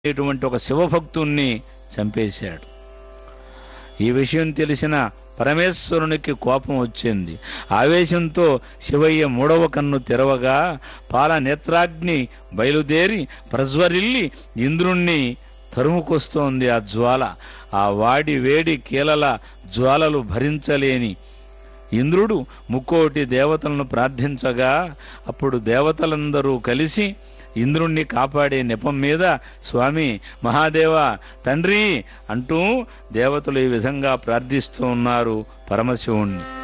ఇటువంటి ఒక శివభక్తుణ్ణి చంపేశాడు ఈ విషయం తెలిసిన పరమేశ్వరునికి కోపం వచ్చింది ఆవేశంతో శివయ్య మూడవ కన్ను తెరవగా పాల నేత్రాగ్ని బయలుదేరి ప్రజ్వరిల్లి ఇంద్రుణ్ణి తరుముకొస్తోంది ఆ జ్వాల ఆ వాడి వేడి కీలల జ్వాలలు భరించలేని ఇంద్రుడు ముక్కోటి దేవతలను ప్రార్థించగా అప్పుడు దేవతలందరూ కలిసి ఇంద్రుణ్ణి కాపాడే నెపం మీద స్వామి మహాదేవ తండ్రి అంటూ దేవతలు ఈ విధంగా ప్రార్థిస్తూ ఉన్నారు పరమశివుణ్ణి